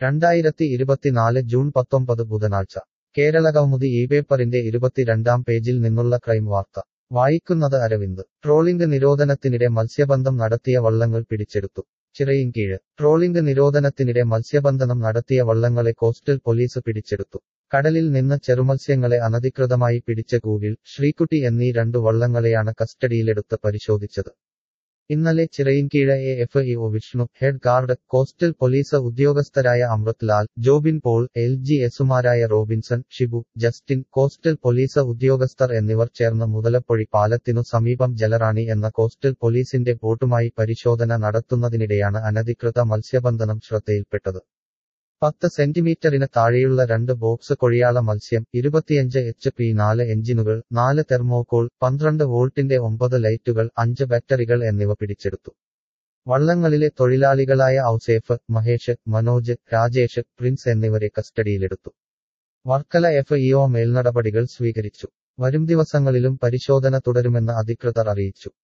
രണ്ടായിരത്തി ഇരുപത്തിനാല് ജൂൺ പത്തൊമ്പത് ബുധനാഴ്ച കേരളകൗമുദി ഈ പേപ്പറിന്റെ ഇരുപത്തിരണ്ടാം പേജിൽ നിന്നുള്ള ക്രൈം വാർത്ത വായിക്കുന്നത് അരവിന്ദ് ട്രോളിംഗ് നിരോധനത്തിനിടെ മത്സ്യബന്ധം നടത്തിയ വള്ളങ്ങൾ പിടിച്ചെടുത്തു ചിറയിൻകീഴ് ട്രോളിംഗ് നിരോധനത്തിനിടെ മത്സ്യബന്ധനം നടത്തിയ വള്ളങ്ങളെ കോസ്റ്റൽ പോലീസ് പിടിച്ചെടുത്തു കടലിൽ നിന്ന് ചെറുമത്സ്യങ്ങളെ അനധികൃതമായി പിടിച്ച ഗൂഗിൾ ശ്രീകുട്ടി എന്നീ രണ്ടു വള്ളങ്ങളെയാണ് കസ്റ്റഡിയിലെടുത്ത് പരിശോധിച്ചത് ഇന്നലെ Chirayinkeezhu A F E O Vishnu head guard coastal police ഉദ്യോഗസ്ഥരായ അമൃത് ലാൽ ജോബിൻ പോൾ എൽ ജി എസുമാരായ റോബിൻസൺ ഷിബു ജസ്റ്റിൻ കോസ്റ്റൽ പോലീസ് ഉദ്യോഗസ്ഥർ എന്നിവർ ചേർന്ന് മുതലപ്പൊഴി പാലത്തിനു സമീപം ജലറാണി എന്ന കോസ്റ്റൽ പോലീസിന്റെ ബോട്ടുമായി പരിശോധന നടത്തുന്നതിനിടെയാണ് അനധികൃത മത്സ്യബന്ധനം ശ്രദ്ധയിൽപ്പെട്ടത് പത്ത് സെന്റിമീറ്ററിന് താഴെയുള്ള രണ്ട് ബോക്സ് കൊഴിയാള മത്സ്യം ഇരുപത്തിയഞ്ച് എച്ച് പി നാല് എഞ്ചിനുകൾ നാല് തെർമോകോൾ പന്ത്രണ്ട് വോൾട്ടിന്റെ ഒമ്പത് ലൈറ്റുകൾ അഞ്ച് ബാറ്ററികൾ എന്നിവ പിടിച്ചെടുത്തു വള്ളങ്ങളിലെ തൊഴിലാളികളായ ഔസേഫ് മഹേഷ് മനോജ് രാജേഷ് പ്രിൻസ് എന്നിവരെ കസ്റ്റഡിയിലെടുത്തു വർക്കല എഫ് ഇഒ മേൽനടപടികൾ സ്വീകരിച്ചു വരും ദിവസങ്ങളിലും പരിശോധന തുടരുമെന്ന് അധികൃതർ അറിയിച്ചു